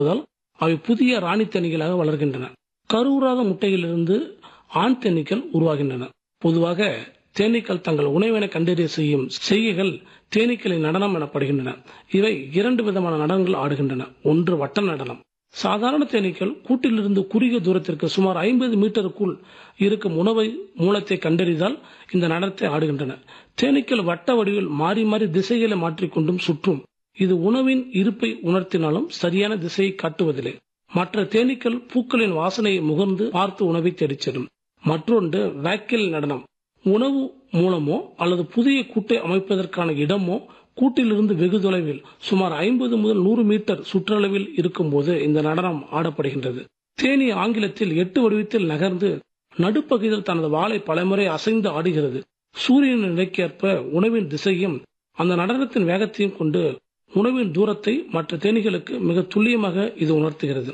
என்பதால் அவை புதிய ராணி தேனீகளாக வளர்கின்றன கருவுறாத முட்டையிலிருந்து ஆண் தேனீக்கள் உருவாகின்றன பொதுவாக தேனீக்கள் தங்கள் உணவினை கண்டறிய செய்யும் செய்கைகள் தேனீக்களின் நடனம் எனப்படுகின்றன இவை இரண்டு விதமான நடனங்கள் ஆடுகின்றன ஒன்று வட்ட நடனம் சாதாரண தேனீக்கள் கூட்டிலிருந்து குறுகிய தூரத்திற்கு சுமார் ஐம்பது மீட்டருக்குள் இருக்கும் உணவை மூலத்தை கண்டறிந்தால் இந்த நடனத்தை ஆடுகின்றன தேனீக்கள் வட்ட வடிவில் மாறி மாறி திசைகளை மாற்றிக்கொண்டும் சுற்றும் இது உணவின் இருப்பை உணர்த்தினாலும் சரியான திசையை காட்டுவதில்லை மற்ற தேனீக்கள் பூக்களின் வாசனையை முகர்ந்து பார்த்து உணவை தேடிச் செல்லும் மற்றொன்று வேக்கில் நடனம் உணவு மூலமோ அல்லது புதிய கூட்டை அமைப்பதற்கான இடமோ கூட்டிலிருந்து வெகு தொலைவில் சுமார் ஐம்பது முதல் நூறு மீட்டர் சுற்றளவில் இருக்கும்போது இந்த நடனம் ஆடப்படுகின்றது தேனி ஆங்கிலத்தில் எட்டு வடிவத்தில் நகர்ந்து நடுப்பகுதியில் தனது வாளை பலமுறை அசைந்து ஆடுகிறது சூரியனின் நிலைக்கேற்ப உணவின் திசையும் அந்த நடனத்தின் வேகத்தையும் கொண்டு உணவின் தூரத்தை மற்ற தேனீகளுக்கு மிக துல்லியமாக இது உணர்த்துகிறது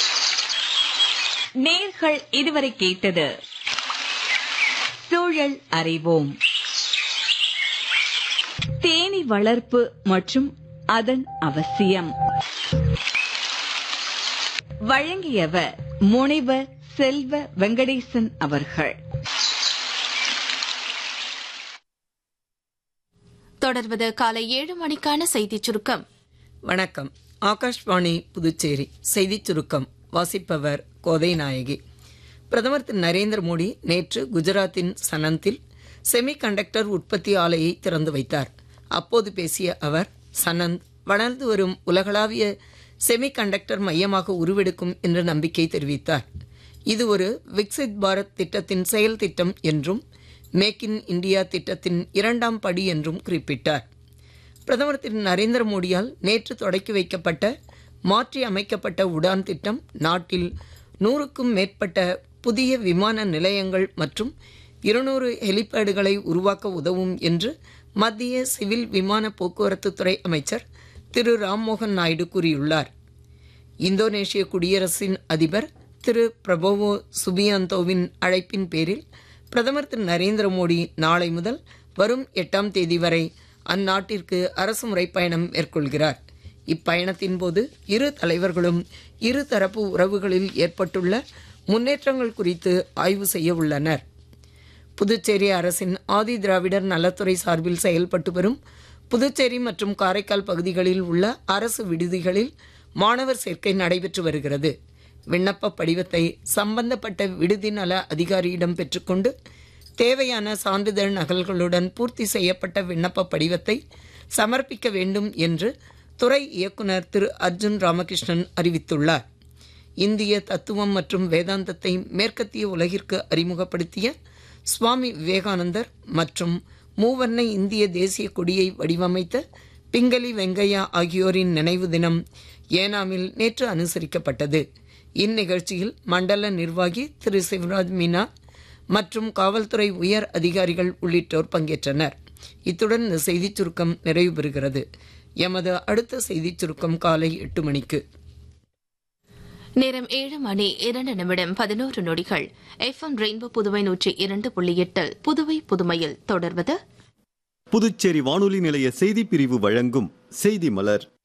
நேர்கள் இதுவரை கேட்டது சூழல் அறிவோம் தேனி வளர்ப்பு மற்றும் அதன் அவசியம் வழங்கியவர் முனைவர் செல்வ வெங்கடேசன் அவர்கள் தொடர்வது காலை ஏழு மணிக்கான செய்திச் சுருக்கம் வணக்கம் ஆகாஷ்வாணி புதுச்சேரி செய்திச் சுருக்கம் வாசிப்பவர் கோதை நாயகி பிரதமர் திரு நரேந்திர மோடி நேற்று குஜராத்தின் சனந்தில் செமி கண்டக்டர் உற்பத்தி ஆலையை திறந்து வைத்தார் அப்போது பேசிய அவர் சனந்த் வளர்ந்து வரும் உலகளாவிய செமி கண்டக்டர் மையமாக உருவெடுக்கும் என்ற நம்பிக்கை தெரிவித்தார் இது ஒரு விக்சித் பாரத் திட்டத்தின் செயல் திட்டம் என்றும் மேக் இன் இந்தியா திட்டத்தின் இரண்டாம் படி என்றும் குறிப்பிட்டார் பிரதமர் திரு நரேந்திர மோடியால் நேற்று தொடக்கி வைக்கப்பட்ட மாற்றி அமைக்கப்பட்ட உடான் திட்டம் நாட்டில் நூறுக்கும் மேற்பட்ட புதிய விமான நிலையங்கள் மற்றும் இருநூறு ஹெலிபேடுகளை உருவாக்க உதவும் என்று மத்திய சிவில் விமான போக்குவரத்து துறை அமைச்சர் திரு ராம்மோகன் நாயுடு கூறியுள்ளார் இந்தோனேஷிய குடியரசின் அதிபர் திரு பிரபோவோ சுபியாந்தோவின் அழைப்பின் பேரில் பிரதமர் திரு நரேந்திர மோடி நாளை முதல் வரும் எட்டாம் தேதி வரை அந்நாட்டிற்கு அரசுமுறை பயணம் மேற்கொள்கிறார் இப்பயணத்தின் போது இரு தலைவர்களும் இரு தரப்பு உறவுகளில் ஏற்பட்டுள்ள முன்னேற்றங்கள் குறித்து ஆய்வு செய்ய உள்ளனர் புதுச்சேரி அரசின் ஆதி திராவிடர் நலத்துறை சார்பில் செயல்பட்டு வரும் புதுச்சேரி மற்றும் காரைக்கால் பகுதிகளில் உள்ள அரசு விடுதிகளில் மாணவர் சேர்க்கை நடைபெற்று வருகிறது விண்ணப்ப படிவத்தை சம்பந்தப்பட்ட விடுதி நல அதிகாரியிடம் பெற்றுக்கொண்டு தேவையான சான்றிதழ் நகல்களுடன் பூர்த்தி செய்யப்பட்ட விண்ணப்ப படிவத்தை சமர்ப்பிக்க வேண்டும் என்று துறை இயக்குனர் திரு அர்ஜுன் ராமகிருஷ்ணன் அறிவித்துள்ளார் இந்திய தத்துவம் மற்றும் வேதாந்தத்தை மேற்கத்திய உலகிற்கு அறிமுகப்படுத்திய சுவாமி விவேகானந்தர் மற்றும் மூவர்ண இந்திய தேசிய கொடியை வடிவமைத்த பிங்களி வெங்கையா ஆகியோரின் நினைவு தினம் ஏனாமில் நேற்று அனுசரிக்கப்பட்டது இந்நிகழ்ச்சியில் மண்டல நிர்வாகி திரு சிவராஜ் மீனா மற்றும் காவல்துறை உயர் அதிகாரிகள் உள்ளிட்டோர் பங்கேற்றனர் இத்துடன் இந்த செய்திச் சுருக்கம் நிறைவு பெறுகிறது எமது அடுத்த செய்திச் சுருக்கம் காலை எட்டு மணிக்கு நேரம் ஏழு மணி இரண்டு நிமிடம் பதினோரு நொடிகள் எஃப் எம் ரெயின்போ புதுவை நூற்றி இரண்டு புள்ளி எட்டில் புதுவை புதுமையில் தொடர்வது புதுச்சேரி வானொலி நிலைய செய்திப் பிரிவு வழங்கும் செய்தி மலர்